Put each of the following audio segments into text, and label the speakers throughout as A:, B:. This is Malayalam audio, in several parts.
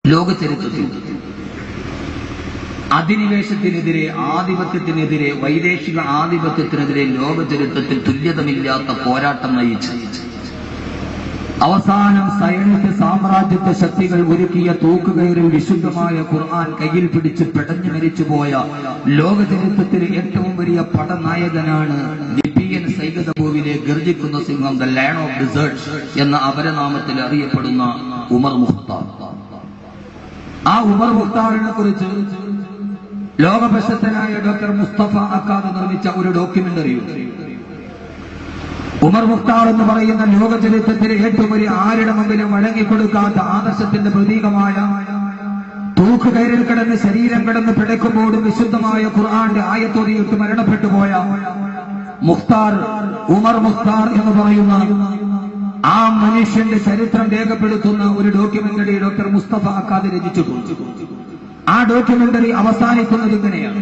A: ലോക ചരിത്രത്തിൽ അധിനിവേശത്തിനെതിരെ ആധിപത്യത്തിനെതിരെ വൈദേശിക ആധിപത്യത്തിനെതിരെ ലോക ചരിത്രത്തിൽ തുല്യതമില്ലാത്ത പോരാട്ടം നയിച്ചു അവസാനം സൈനിക സാമ്രാജ്യത്വ ശക്തികൾ ഒരുക്കിയ തൂക്കുകയറിൽ വിശുദ്ധമായ ഖുർആൻ കയ്യിൽ പിടിച്ച് പെടഞ്ഞു മരിച്ചുപോയ ലോക ചരിത്രത്തിലെ ഏറ്റവും വലിയ പടനായകനാണ് ലിബിയൻ സൈകതഭൂവിലെ ഗർജിക്കുന്ന സിംഹം ദ ലാൻഡ് ഓഫ് ഡിസേർട്സ് എന്ന അപരനാമത്തിൽ അറിയപ്പെടുന്ന ഉമർ മുഖ്താർ ആ ഉമർ മുഖ്താറിനെ കുറിച്ച് ലോകപ്രശസ്തനായ ഡോക്ടർ മുസ്തഫ അക്കാദ് നിർമ്മിച്ച ഒരു ഡോക്യുമെന്ററിയുണ്ട് ഉമർ മുഖ്താർ എന്ന് പറയുന്ന ലോക ചരിത്രത്തിലെ ഏറ്റവും വലിയ ആരുടെ മുമ്പിലും വഴങ്ങിക്കൊടുക്കാത്ത ആദർശത്തിന്റെ പ്രതീകമായ തൂക്കുകയറിൽ കിടന്ന് ശരീരം കിടന്ന് പിടയ്ക്കുമ്പോഴും വിശുദ്ധമായ ഖുർആന്റെ ആയത്തൊടിയിട്ട് മരണപ്പെട്ടു പോയ മുഖ്താർ ഉമർ മുഖ്താർ എന്ന് പറയുന്ന ആ മനുഷ്യന്റെ ചരിത്രം രേഖപ്പെടുത്തുന്ന ഒരു ഡോക്യുമെന്ററി ഡോക്ടർ മുസ്തഫ അക്കാദ് രചിച്ചിട്ടുണ്ട് ആ ഡോക്യുമെന്ററി അവസാനിക്കുന്നത് ഇങ്ങനെയാണ്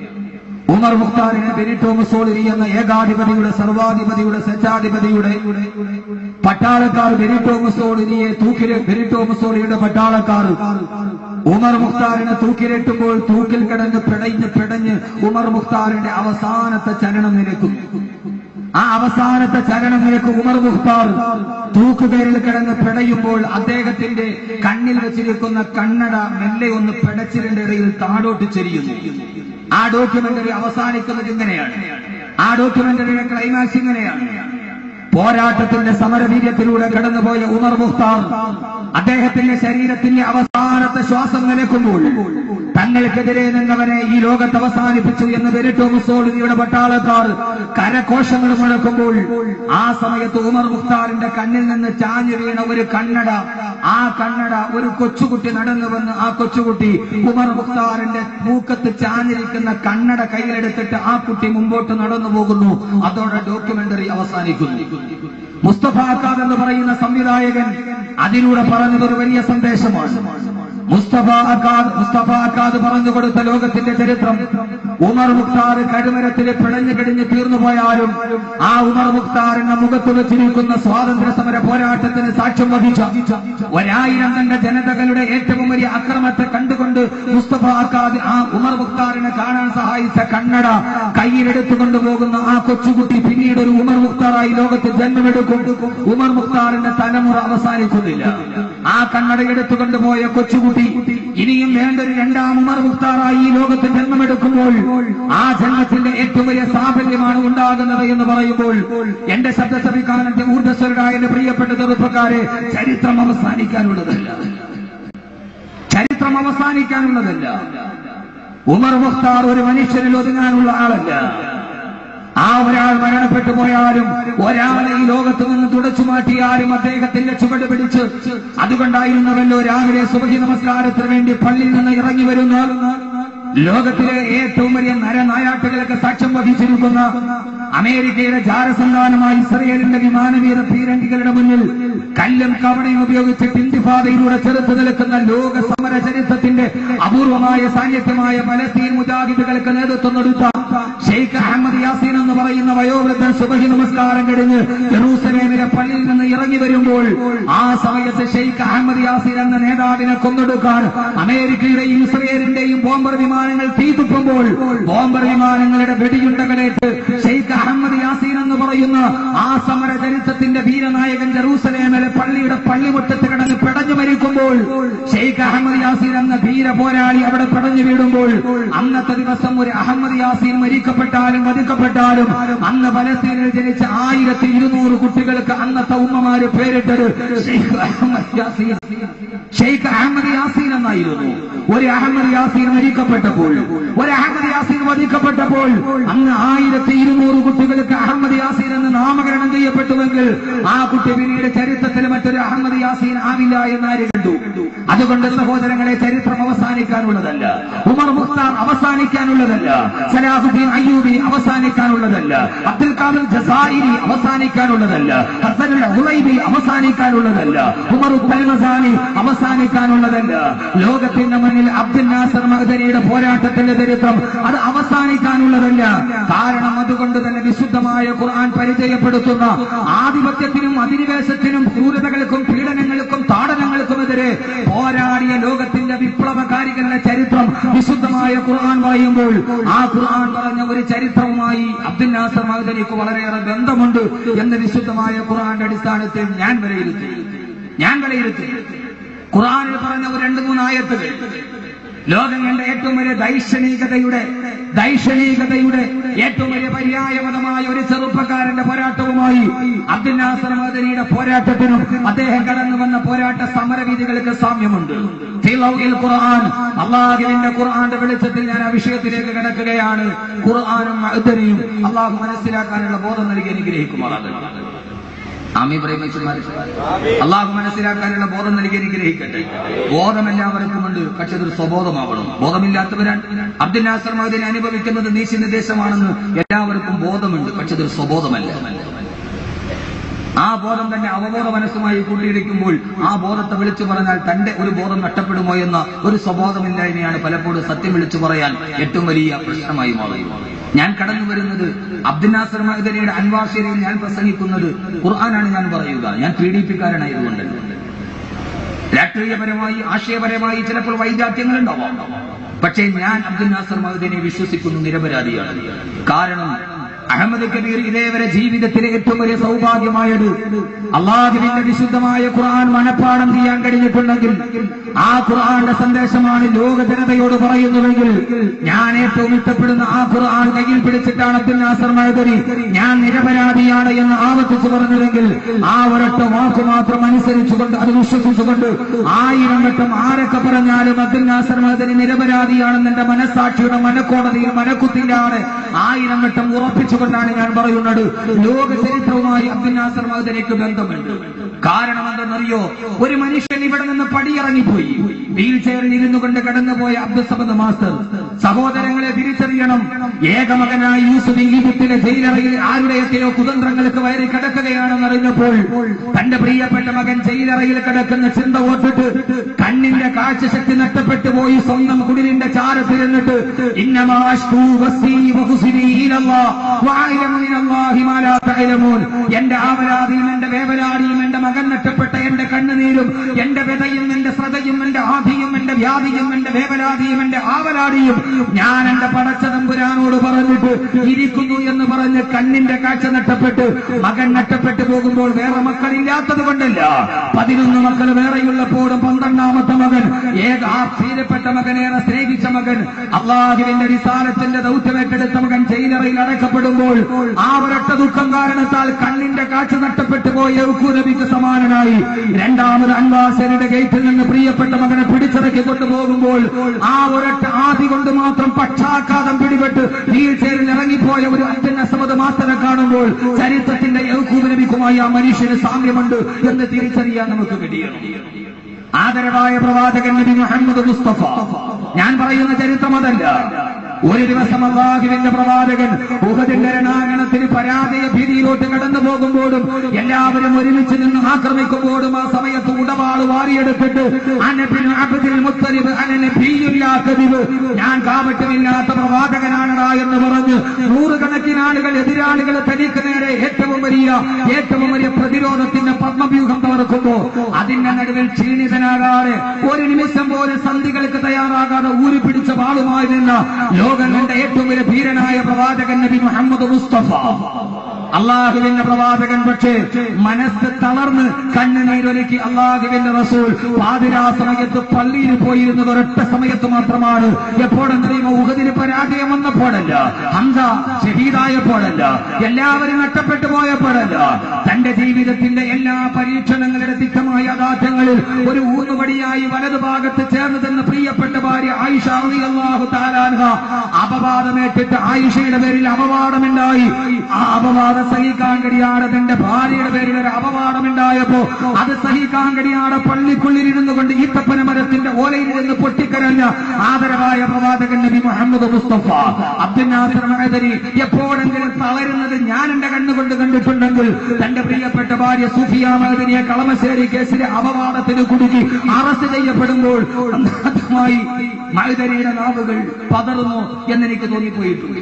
A: ഉമർ മുഖ്താറിനെ ബെനിറ്റോ മുസോളിനി എന്ന ഏകാധിപതിയുടെ സർവാധിപതിയുടെ സ്വച്ഛാധിപതിയുടെ പട്ടാളക്കാർ ബെനിറ്റോ മുസോളിനിയെ തൂക്കിലെ ബെനിറ്റോ മുസോളിയുടെ പട്ടാളക്കാർ ഉമർ മുഖ്താറിനെ തൂക്കിലെട്ടുമ്പോൾ തൂക്കിൽ കിടന്ന് പിടഞ്ഞ് പിടഞ്ഞ് ഉമർ മുഖ്താറിന്റെ അവസാനത്തെ ചലനം നിലക്കുന്നു ആ അവസാനത്തെ ചലനം നിരക്ക് ഉമർ മുഖ്താർ തൂക്കുകയറിൽ കിടന്ന് പിടയുമ്പോൾ അദ്ദേഹത്തിന്റെ കണ്ണിൽ വെച്ചിരിക്കുന്ന കണ്ണട മെല്ലെ ഒന്ന് പിടച്ചിലിന്റെ ഇടയിൽ താഴോട്ട് ചെരിയുന്നു ആ ഡോക്യുമെന്ററി അവസാനിക്കുന്നത് ഇങ്ങനെയാണ് ആ ഡോക്യുമെന്ററിയുടെ ക്ലൈമാക്സ് ഇങ്ങനെയാണ് പോരാട്ടത്തിന്റെ സമരവീര്യത്തിലൂടെ കടന്നുപോയ ഉമർ മുഖ്താർ അദ്ദേഹത്തിന്റെ ശരീരത്തിന്റെ അവസാനത്തെ ശ്വാസം നിലക്കുമ്പോൾ തങ്ങൾക്കെതിരെ നിന്നവനെ ഈ ലോകത്ത് അവസാനിപ്പിച്ചു എന്ന് ബെരിറ്റോ മുസോളിനിയുടെ പട്ടാളക്കാർ കരഘോഷങ്ങൾ മുഴക്കുമ്പോൾ ആ സമയത്ത് ഉമർ മുഖ്താറിന്റെ കണ്ണിൽ നിന്ന് ചാഞ്ഞു വീണ ഒരു കണ്ണട ആ കണ്ണട ഒരു കൊച്ചുകുട്ടി നടന്നു വന്ന് ആ കൊച്ചുകുട്ടി ഉമർ മുഖ്താറിന്റെ മൂക്കത്ത് ചാഞ്ഞിരിക്കുന്ന കണ്ണട കയ്യിലെടുത്തിട്ട് ആ കുട്ടി മുമ്പോട്ട് നടന്നു പോകുന്നു അതോടെ ഡോക്യുമെന്ററി അവസാനിക്കുന്നു മുസ്തഫ അക്കാദ് എന്ന് പറയുന്ന സംവിധായകൻ അതിലൂടെ പറഞ്ഞത് ഒരു വലിയ സന്ദേശമാണ് മുസ്തഫ അക്കാദ് മുസ്തഫ അക്കാദ് പറഞ്ഞു കൊടുത്ത ലോകത്തിന്റെ ചരിത്രം ഉമർ മുഖ്താർ കടുമരത്തിൽ പിടഞ്ഞു കിടിഞ്ഞ് തീർന്നു പോയാലും ആ ഉമർ മുഖ്താറിന്റെ മുഖത്ത് വെച്ചിരിക്കുന്ന സ്വാതന്ത്ര്യ സമര പോരാട്ടത്തിന് സാക്ഷ്യം വഹിച്ച ഒരായിരം തന്റെ ജനതകളുടെ ഏറ്റവും വലിയ അക്രമത്തെ കണ്ടുകൊണ്ട് മുസ്തഫ അക്കാദ് ആ ഉമർ മുഖ്താറിനെ കാണാൻ സഹായിച്ച കണ്ണട കയ്യിലെടുത്തുകൊണ്ട് പോകുന്ന ആ കൊച്ചുകുട്ടി പിന്നീട് ഒരു ഉമർ മുഖ്താറായി ലോകത്ത് ജന്മമെടുക്കും ഉമർ മുഖ്താറിന്റെ തലമുറ അവസാനിക്കുന്നില്ല ആ കണ്ണട എടുത്തുകൊണ്ട് പോയ കൊച്ചുകുട്ടി ഇനിയും വേണ്ട ഒരു രണ്ടാം ഉമർ മുഖ്താറായി ഈ ലോകത്ത് ജന്മമെടുക്കുമ്പോൾ ആ ജന്മത്തിന്റെ ഏറ്റവും വലിയ സാഫല്യമാണ് ഉണ്ടാകുന്നത് എന്ന് പറയുമ്പോൾ എന്റെ ശബ്ദ ശ്രമിക്കാനന്റെ ഊർജ്ജസ്വരരായ എന്റെ പ്രിയപ്പെട്ട ചെറുപ്പക്കാരെ ചരിത്രം അവസാനിക്കാനുള്ളതല്ല ചരിത്രം അവസാനിക്കാനുള്ളതല്ല ഉമർ മുഖ്താർ ഒരു മനുഷ്യനിൽ ഒതുങ്ങാനുള്ള ആളല്ല ആ ഒരാൾ മരണപ്പെട്ടു പോയാലും ഒരാളെ ഈ ലോകത്ത് നിന്ന് തുടച്ചു മാറ്റിയാലും അദ്ദേഹത്തിന്റെ ചുവട് പിടിച്ച് അതുകൊണ്ടായിരുന്നവല്ലോ രാവിലെ സുബഹി നമസ്കാരത്തിന് വേണ്ടി പള്ളിയിൽ നിന്ന് ഇറങ്ങി വരുന്ന ലോകത്തിലെ ഏറ്റവും വലിയ നരനായാട്ടുകൾക്ക് സാക്ഷ്യം വഹിച്ചിരിക്കുന്ന അമേരിക്കയുടെ ജാരസന്താനമായ ഇസ്രയേലിന്റെ വിമാനവീര പീരങ്കികളുടെ മുന്നിൽ കല്ലും കവണയും ഉപയോഗിച്ച് ഇന്തിഫാദയിലൂടെ ചെറുത്തു നിൽക്കുന്ന ലോക സമര ചരിത്രത്തിന്റെ അപൂർവമായ സാന്നിധ്യമായ പലസ്തീൻ മുജാഹിദുകൾക്ക് നേതൃത്വം കൊടുത്ത ഷെയ്ഖ് അഹമ്മദ് യാസീൻ എന്ന് പറയുന്ന വയോവൃദ്ധൻ സുബഹി നമസ്കാരം കഴിഞ്ഞ് ജെറൂസലേമിലെ പള്ളിയിൽ നിന്ന് ഇറങ്ങി വരുമ്പോൾ ആ സമയത്ത് ഷെയ്ഖ് അഹമ്മദ് യാസീൻ എന്ന നേതാവിനെ കൊന്നൊടുക്കാൻ അമേരിക്കയുടെയും ഇസ്രയേലിന്റെയും ബോംബർ വിമാനങ്ങൾ തീതുപ്പുമ്പോൾ ബോംബർ വിമാനങ്ങളുടെ വെടിയുണ്ടകളേറ്റ് ഷെയ്ഖ് അഹമ്മദ് യാസീൻ എന്ന് പറയുന്ന ആ സമര ചരിത്രത്തിന്റെ വീരനായകൻ ജെറൂസലേമിലെ പള്ളിയുടെ പള്ളിമുറ്റത്ത് കിടന്ന് പിടഞ്ഞു മരിക്കുമ്പോൾ ഷെയ്ഖ് അഹമ്മദ് യാസീൻ എന്ന ധീര പോരാളി അവിടെ പിടഞ്ഞു വീടുമ്പോൾ അന്നത്തെ ദിവസം ഒരു അഹമ്മദ് യാസീൻ മരിക്കപ്പെട്ടാലും വധിക്കപ്പെട്ടാലും അന്ന് പലസ്തീനിൽ ജനിച്ച ആയിരത്തി ഇരുന്നൂറ് കുട്ടികൾക്ക് അന്നത്തെ ഉമ്മമാര് പേരിട്ടത് ഷെയ്ഖ് അഹമ്മദ് യാസീൻ ഷെയ്ഖ് അഹമ്മദ് യാസീൻ എന്നായിരുന്നു ഒരു അഹമ്മദ് യാസീൻ മരിക്കപ്പെട്ടപ്പോൾ ഒരു അഹമ്മദ് യാസീൻ വധിക്കപ്പെട്ടപ്പോൾ അന്ന് ആയിരത്തി ഇരുന്നൂറ് കുട്ടികൾക്ക് അഹമ്മദ് യാസീൻ എന്ന് നാമകരണം ചെയ്യപ്പെട്ടുവെങ്കിൽ ആ കുട്ടി പിന്നീട് ചരിത്രത്തിൽ മറ്റൊരു അഹമ്മദ് യാസീൻ ആവില്ല എന്നാര് കണ്ടു അതുകൊണ്ട് സഹോദരങ്ങളെ ചരിത്രം അവസാനിക്കാനുള്ളതല്ല ഉമർ മുഖ്താർ അവസാനിക്കാനുള്ളതല്ല സലാഹുദ്ദീൻ അയ്യൂബി അവസാനിക്കാനുള്ളതല്ല അബ്ദുൽ ഖാദർ ജസായിരി അവസാനിക്കാനുള്ളതല്ല ഹസനുൽ ഹുലൈബി അവസാനിക്കാനുള്ളതല്ല ഉമർ ഉപ്പൽമസാനി അവസാനിക്കാനുള്ളതല്ല ലോകത്തിന്റെ മുന്നിൽ അബ്ദുൽ നാസർ മഹദനിയുടെ പോരാട്ടത്തിന്റെ ചരിത്രം അത് അവസാനിക്കാനുള്ളതല്ല കാരണം അതുകൊണ്ട് തന്നെ വിശുദ്ധമായ ഖുർആൻ പരിചയപ്പെടുത്തുന്ന ആധിപത്യത്തിനും അധിനിവേശത്തിനും ക്രൂരതകൾക്കും പീഡനങ്ങൾക്കും താടനങ്ങൾക്കുമെതിരെ പോരാടിയ ലോകത്തിന്റെ ഖുർആൻ പറയുമ്പോൾ ആ ഖുർആൻ പറഞ്ഞ ഒരു ചരിത്രവുമായി അബ്ദുൽ നാസർ മഹദനിക്ക് വളരെയേറെ ബന്ധമുണ്ട് എന്ന് വിശുദ്ധമായ ഖുർആന്റെ അടിസ്ഥാനത്തിൽ ഞാൻ വിലയിരുത്തി ഞാൻ വിലയിരുത്തി ഖുർആനിൽ പറഞ്ഞ ഒരു രണ്ട് മൂന്ന് ആയത്തുകൾ ലോകം കണ്ട ഏറ്റവും വലിയ ദൈക്ഷണികതയുടെ ദൈക്ഷണികതയുടെ ഏറ്റവും വലിയ പര്യായപദമായ ഒരു ചെറുപ്പക്കാരന്റെ പോരാട്ടവുമായി അബ്ദുൽ നാസർ മദനിയുടെ പോരാട്ടത്തിനും അദ്ദേഹം കടന്നു വന്ന പോരാട്ട സമരവിധികൾക്ക് സാമ്യമുണ്ട് ഫിലൗഇൽ ഖുർആൻ അള്ളാഹുവിന്റെ ഖുർആന്റെ വെളിച്ചത്തിൽ ഞാൻ ആ വിഷയത്തിലേക്ക് കിടക്കുകയാണ് ഖുർആനും മഅദനിയും അള്ളാഹു മനസ്സിലാക്കാനുള്ള ബോധം നൽകി അനുഗ്രഹിക്കുമാറാകട്ടെ ആമി പ്രേമിച്ചുമാർ അള്ളാഹു മനസ്സിലാക്കാനുള്ള ബോധം നൽകി അനുഗ്രഹിക്കട്ടെ ബോധം എല്ലാവർക്കുമുണ്ട് പക്ഷെ അതൊരു സ്വബോധമാവണം ബോധമില്ലാത്തവരാണ് അബ്ദുൽ നാസർ മഹദിനെ അനുഭവിക്കുന്നത് നീശി നിർദ്ദേശമാണെന്ന് എല്ലാവർക്കും ബോധമുണ്ട് പക്ഷെ അതൊരു സ്വബോധമല്ല ആ ബോധം തന്നെ അവബോധ മനസ്സുമായി കൂട്ടിയിടിക്കുമ്പോൾ ആ ബോധത്തെ വിളിച്ചു പറഞ്ഞാൽ തന്റെ ഒരു ബോധം നഷ്ടപ്പെടുമോ എന്ന ഒരു സ്വബോധമില്ലായ്മയാണ് പലപ്പോഴും സത്യം വിളിച്ചു പറയാൻ ഏറ്റവും വലിയ പ്രശ്നമായി മാറുന്നത് ഞാൻ കടന്നു വരുന്നത് അബ്ദുൽ നാസർ മഹദനിയുടെ അൻവാസിയയിൽ ഞാൻ പ്രസംഗിക്കുന്നത് ഖുർആനാണ് ഞാൻ പറയുക ഞാൻ പി ഡി പിക്കാരനായതുകൊണ്ട് രാഷ്ട്രീയപരമായി ആശയപരമായി ചിലപ്പോൾ വൈജാത്യങ്ങൾ ഉണ്ടാവാം പക്ഷേ ഞാൻ അബ്ദുൽ നാസർ മഹദനെ വിശ്വസിക്കുന്നു നിരപരാധിയാണ് കാരണം അഹമ്മദ് കബീർ ഇതേവരെ ജീവിതത്തിലെ ഏറ്റവും വലിയ സൗഭാഗ്യമായത് അള്ളാഹുവിന്റെ വിശുദ്ധമായ ഖുർആൻ മനഃപ്പാടം ചെയ്യാൻ കഴിഞ്ഞിട്ടുണ്ടെങ്കിൽ ആ ഖുർആന്റെ സന്ദേശമാണ് ലോക ജനതയോട് പറയുന്നുവെങ്കിൽ ഞാൻ ഏറ്റവും ഇഷ്ടപ്പെടുന്ന ആ ഖുർആൻ കയ്യിൽ പിടിച്ചിട്ടാണ് അബ്ദുൽ നാസർ മഹദരി ഞാൻ നിരപരാധിയാണ് എന്ന് ആവർത്തിച്ചു പറഞ്ഞതെങ്കിൽ ആ ഒരൊറ്റ വാക്ക് മാത്രം അനുസരിച്ചുകൊണ്ട് അത് വിശ്വസിച്ചുകൊണ്ട് ആയിരം വട്ടം ആരൊക്കെ പറഞ്ഞാലും അബ്ദുൽ നാസർ മഹദരി നിരപരാധിയാണെന്ന് എന്റെ മനസ്സാക്ഷിയുടെ മനക്കോടതിയിൽ മനക്കുത്തിലാണ് ആയിരം വട്ടം ഉറപ്പിച്ചുകൊണ്ടാണ് ഞാൻ പറയുന്നത് ലോക ചരിത്രവുമായി അബ്ദുൽ നാസർ മഹദരിക്ക് ബന്ധമുണ്ട് കാരണം എന്തെന്നറിയോ ഒരു മനുഷ്യൻ ഇവിടെ നിന്ന് പടിയിറങ്ങിപ്പോയി വീൽ ചെയറിൽ ഇരുന്നു കൊണ്ട് കടന്നുപോയ അബ്ദുൽ സമദ് മാസ്റ്റർ സഹോദരങ്ങളെ തിരിച്ചറിയണം ഏകമകനായി യൂസുഫ് ഈജിപ്തിലെ ജയിലറയിൽ ആരുടെയൊക്കെയോ കുതന്ത്രങ്ങൾക്ക് വയറി കിടക്കുകയാണെന്ന് അറിഞ്ഞപ്പോൾ തന്റെ പ്രിയപ്പെട്ട മകൻ ജയിലറയിൽ കിടക്കുന്ന ചിന്ത ഓർത്തിട്ട് കണ്ണിന്റെ കാഴ്ചശക്തി നഷ്ടപ്പെട്ടു പോയി സ്വന്തം കുടിലിന്റെ ചാരത്തിരുന്നിട്ട് ഇന്നമാഷ്കൂ വസീ വഹുസിനി ഇലല്ലാഹ് വഅലമു മിനല്ലാഹി മാ ലാ തഅലമൂൻ എന്റെ ആവലാതിയും എന്റെ വേവലാടിയും എന്റെ മകൻ നഷ്ടപ്പെട്ട എന്റെ കണ്ണുനീരും എന്റെ വ്യതയും എന്റെ ശ്രദ്ധയും എന്റെ ആധിയും എന്റെ വ്യാധിയും എന്റെ വേവലാതിയും എന്റെ ആവലാടിയും ഞാൻ എന്റെ പടച്ച തമ്പുരാനോട് പറഞ്ഞിട്ട് ഇരിക്കുന്നു എന്ന് പറഞ്ഞ് കണ്ണിന്റെ കാഴ്ച നഷ്ടപ്പെട്ട് മകൻ നഷ്ടപ്പെട്ടു പോകുമ്പോൾ വേറെ മക്കളില്ലാത്തത് കൊണ്ടല്ല പതിനൊന്ന് മക്കൾ വേറെയുള്ളപ്പോഴും പന്ത്രണ്ടാമത്തെ മകൻ ഏക ആ പ്രിയപ്പെട്ട മകനേറെ സ്നേഹിച്ച മകൻ അള്ളാഹുവിന്റെ വിസാലത്തിന്റെ ദൗത്യമേറ്റെടുത്ത മകൻ ജയിലറയിൽ അടക്കപ്പെടുമ്പോൾ ആ ഒരൊറ്റ ദുഃഖം കാരണത്താൽ കണ്ണിന്റെ കാഴ്ച നഷ്ടപ്പെട്ടു പോയ ഉക്കുനബിക്ക് സമാനനായി രണ്ടാമത് അൻവാസനയുടെ ഗേറ്റിൽ നിന്ന് പ്രിയപ്പെട്ട മകനെ പിടിച്ചിറക്കി കൊണ്ടുപോകുമ്പോൾ ആ ഒരൊറ്റ ആദി കൊണ്ട് മാത്രം പക്ഷാഘാതം പിടിപെട്ട് വീൽ ചെയറിൽ ഇറങ്ങിപ്പോയ ഒരു അച്ഛൻ അസമത് മാസ്റ്ററെ കാണുമ്പോൾ ചരിത്രത്തിന്റെ യൗക്കൂബനബിക്കുമായി ആ മനുഷ്യന് സാമ്യമുണ്ട് എന്ന് തിരിച്ചറിയാൻ നമുക്ക് കഴിയണം ആദരവായ പ്രവാചകൻ നബി മുഹമ്മദ് മുസ്തഫ ഞാൻ പറയുന്ന ചരിത്രം അതല്ല ഒരു ദിവസം അള്ളാഹുവിന്റെ പ്രവാചകൻ ഉഹദിന്റെ രണാങ്കണത്തിന് പരാജയ ഭീതിയിലോട്ട് കടന്നു പോകുമ്പോഴും എല്ലാവരും ഒരുമിച്ച് നിന്ന് ആക്രമിക്കുമ്പോഴും ആ സമയത്ത് ഉടവാള് വാരിയെടുത്തിട്ട് അനബിൻ അബ്ദുൽ മുത്തലിബ് അനനബിയുല്ലാ കദിബ് ഞാൻ കാപട്യമില്ലാത്ത പ്രവാചകനാണടാ എന്ന് പറഞ്ഞ് നൂറുകണക്കിന് ആളുകൾ എതിരാളികൾ തനിക്ക് നേരെ ഏറ്റവും വലിയ ഏറ്റവും വലിയ പ്രതിരോധത്തിന്റെ പത്മവ്യൂഹം തകർക്കുമ്പോ അതിന്റെ നടുവിൽ ക്ഷീണിതനാകാതെ ഒരു നിമിഷം പോലും സന്ധികൾക്ക് തയ്യാറാകാതെ ഊരി പിടിച്ച വാളുമായി നിന്ന ലോകം കണ്ട ഏറ്റവും വലിയ ധീരനായ പ്രവാചകൻ നബി മുഹമ്മദ് മുസ്തഫ അള്ളാഹുവിന്റെ പ്രവാചകൻ പക്ഷേ മനസ്സ് തളർന്ന് കണ്ണുനീരൊരുക്കി അള്ളാഹുവിന്റെ റസൂൽ പാതിരാ സമയത്ത് പള്ളിയിൽ പോയിരുന്നത് ഒരൊറ്റ സമയത്ത് മാത്രമാണ് എപ്പോഴെന്നറിയുമോ ഉഹദിന് പരാജയം വന്നപ്പോഴല്ല ഹംസ ഷഹീദായപ്പോഴല്ല എല്ലാവരും നഷ്ടപ്പെട്ടു പോയപ്പോഴല്ല തന്റെ ജീവിതത്തിന്റെ എല്ലാ പരീക്ഷണങ്ങളുടെ തിക്തമായ യാഥാർത്ഥ്യങ്ങളിൽ ഒരു ഊന്നുവടിയായി വലതുഭാഗത്ത് ചേർന്ന് തന്ന പ്രിയപ്പെട്ട ഭാര്യ ആയിഷ അള്ളാഹു താലാൻഹ അപവാദമേറ്റിട്ട് ആയിഷയുടെ പേരിൽ അപവാദമുണ്ടായി ആ അപവാദം സഹിക്കാൻ കഴിയാതെ തന്റെ ഭാര്യയുടെ പേരിൽ ഒരു അപവാദമുണ്ടായപ്പോ അത് സഹിക്കാൻ കഴിയാതെ പള്ളിക്കുള്ളിൽ ഇരുന്നു കൊണ്ട് ഈത്തപ്പന മരത്തിന്റെ ഓലയിൽ നിന്ന് പൊട്ടിക്കരഞ്ഞ ആദരവായ പ്രവാചകൻ നബി മുഹമ്മദ് മുസ്തഫ അബ്ദുൽ നാസർ മഹദരി എപ്പോഴെങ്കിലും തളരുന്നത് ഞാൻ എന്റെ കണ്ണുകൊണ്ട് കണ്ടിട്ടുണ്ടെങ്കിൽ തന്റെ പ്രിയപ്പെട്ട ഭാര്യ സുഫിയ മഹദരിയെ കളമശ്ശേരി കേസിലെ അപവാദത്തിന് കുടുക്കി അറസ്റ്റ് ചെയ്യപ്പെടുമ്പോൾ ആദ്യമായി മഹദരിയുടെ നാവുകൾ പതറുന്നു എന്നെനിക്ക് തോന്നിപ്പോയിട്ടുണ്ട്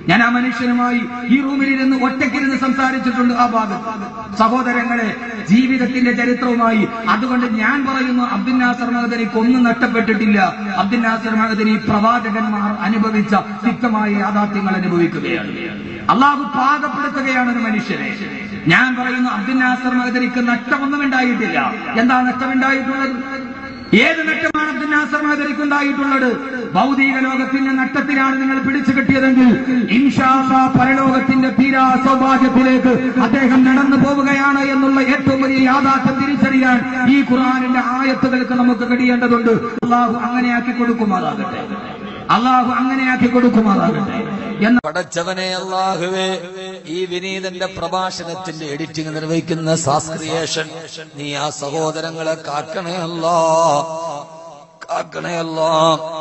A: ഞാൻ ആ മനുഷ്യനുമായി ഈ റൂമിലിരുന്ന് ഒറ്റയ്ക്കിരുന്ന് സംസാരിച്ചിട്ടുണ്ട് ആ ഭാഗത്ത് സഹോദരങ്ങളെ ജീവിതത്തിന്റെ ചരിത്രവുമായി അതുകൊണ്ട് ഞാൻ പറയുന്നു അബ്ദുൽ നാസർ മഹദനിക്ക് ഒന്നും നഷ്ടപ്പെട്ടിട്ടില്ല അബ്ദുൽ നാസർ മഹദനി പ്രവാചകന്മാർ അനുഭവിച്ച തിക്തമായ യാഥാർത്ഥ്യങ്ങൾ അനുഭവിക്കുകയാണ് അള്ളാഹു പാകപ്പെടുത്തുകയാണ് ഒരു മനുഷ്യനെ ഞാൻ പറയുന്നു അബ്ദുൽ നാസർ മഹദനിക്ക് നഷ്ടമൊന്നും ഉണ്ടായിട്ടില്ല എന്താ നഷ്ടമുണ്ടായിട്ടുള്ളത് ഏത് നഷ്ടമാണ് അബ്ദുൽ നാസർ മഹദനിക്ക് ഉണ്ടായിട്ടുള്ളത് ഭൗതിക ലോകത്തിന്റെ നഷ്ടത്തിലാണ് നിങ്ങൾ പിടിച്ചു കിട്ടിയതെങ്കിൽ ഇൻഷാല്ല പരലോകത്തിന്റെ തീരാ സൗഭാഗ്യത്തിലേക്ക് അദ്ദേഹം നടന്നു പോവുകയാണ് എന്നുള്ള ഏറ്റവും വലിയ യാഥാർത്ഥ്യം തിരിച്ചറിയാൻ ഈ ഖുർആാനിന്റെ ആയത്തുകൾക്ക് നമുക്ക് കഴിയേണ്ടതുണ്ട് അള്ളാഹു അങ്ങനെയാക്കി കൊടുക്കുമാറാകട്ടെ അള്ളാഹു അങ്ങനെയാക്കി കൊടുക്കുമാറാകട്ടെ എന്ന
B: പടച്ചവനെ അള്ളാഹുവേ ഈ വിനീതന്റെ പ്രഭാഷണത്തിന്റെ എഡിറ്റിംഗ് നിർവഹിക്കുന്ന സാസ്ക്രിയേഷൻ നീ ആ സഹോദരങ്ങളെ കാക്കണേ അല്ലാ കാക്കണേ അല്ലാ